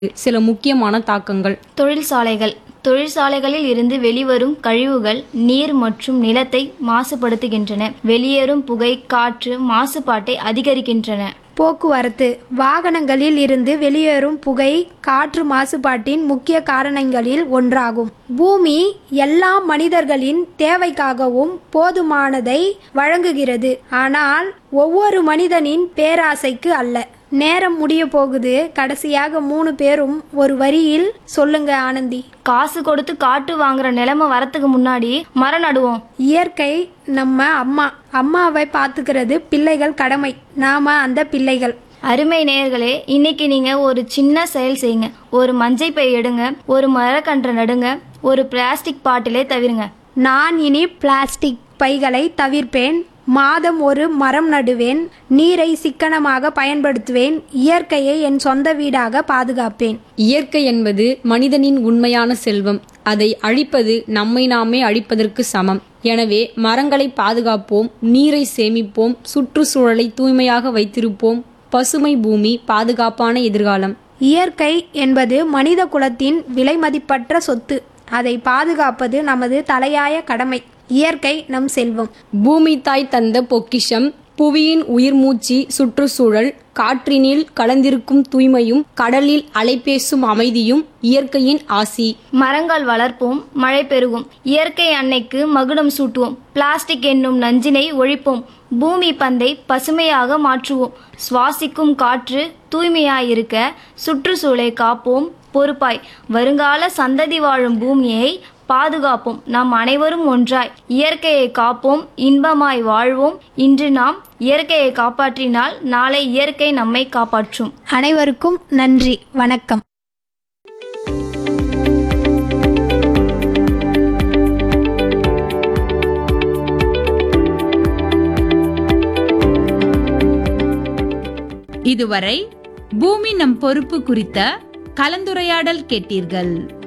சில முக்கியமான தாக்கங்கள் தொழிற்சாலைகள் தொழிற்சாலைகளில் இருந்து வெளிவரும் கழிவுகள் நீர் மற்றும் நிலத்தை மாசுபடுத்துகின்றன வெளியேறும் புகை காற்று மாசுபாட்டை அதிகரிக்கின்றன போக்குவரத்து வாகனங்களில் இருந்து வெளியேறும் புகை காற்று மாசுபாட்டின் முக்கிய காரணங்களில் ஒன்றாகும் பூமி எல்லா மனிதர்களின் தேவைக்காகவும் போதுமானதை வழங்குகிறது ஆனால் ஒவ்வொரு மனிதனின் பேராசைக்கு அல்ல நேரம் முடிய போகுது கடைசியாக மூணு பேரும் ஒரு வரியில் சொல்லுங்க ஆனந்தி காசு கொடுத்து காட்டு வாங்குற நிலைமை வரத்துக்கு முன்னாடி மரம் நடுவோம் இயற்கை நம்ம அம்மா அம்மாவை பார்த்துக்கிறது பிள்ளைகள் கடமை நாம அந்த பிள்ளைகள் அருமை நேயர்களே இன்னைக்கு நீங்க ஒரு சின்ன செயல் செய்யுங்க ஒரு மஞ்சை பை எடுங்க ஒரு மரக்கன்றை நடுங்க ஒரு பிளாஸ்டிக் பாட்டிலே தவிருங்க நான் இனி பிளாஸ்டிக் பைகளை தவிர்ப்பேன் மாதம் ஒரு மரம் நடுவேன் நீரை சிக்கனமாக பயன்படுத்துவேன் இயற்கையை என் சொந்த வீடாக பாதுகாப்பேன் இயற்கை என்பது மனிதனின் உண்மையான செல்வம் அதை அழிப்பது நம்மை நாமே அழிப்பதற்கு சமம் எனவே மரங்களை பாதுகாப்போம் நீரை சேமிப்போம் சுற்றுச்சூழலை தூய்மையாக வைத்திருப்போம் பசுமை பூமி பாதுகாப்பான எதிர்காலம் இயற்கை என்பது மனித குலத்தின் விலைமதிப்பற்ற சொத்து அதை பாதுகாப்பது நமது தலையாய கடமை இயற்கை நம் செல்வம் பூமி தாய் தந்த பொக்கிஷம் புவியின் உயிர் மூச்சு சுற்றுச்சூழல் காற்றினில் கலந்திருக்கும் தூய்மையும் கடலில் அலைபேசும் அமைதியும் இயற்கையின் ஆசி மரங்கள் வளர்ப்போம் மழை பெருகும் இயற்கை அன்னைக்கு மகுடம் சூட்டுவோம் பிளாஸ்டிக் என்னும் நஞ்சினை ஒழிப்போம் பூமி பந்தை பசுமையாக மாற்றுவோம் சுவாசிக்கும் காற்று தூய்மையாயிருக்க சுற்றுச்சூழலை காப்போம் பொறுப்பாய் வருங்கால சந்ததி வாழும் பூமியை பாதுகாப்போம் நாம் அனைவரும் ஒன்றாய் இயற்கையை காப்போம் இன்பமாய் வாழ்வோம் இன்று நாம் இயற்கையை காப்பாற்றினால் நாளை இயற்கை நம்மை காப்பாற்றும் அனைவருக்கும் நன்றி வணக்கம் இதுவரை பூமி நம் பொறுப்பு குறித்த கலந்துரையாடல் கேட்டீர்கள்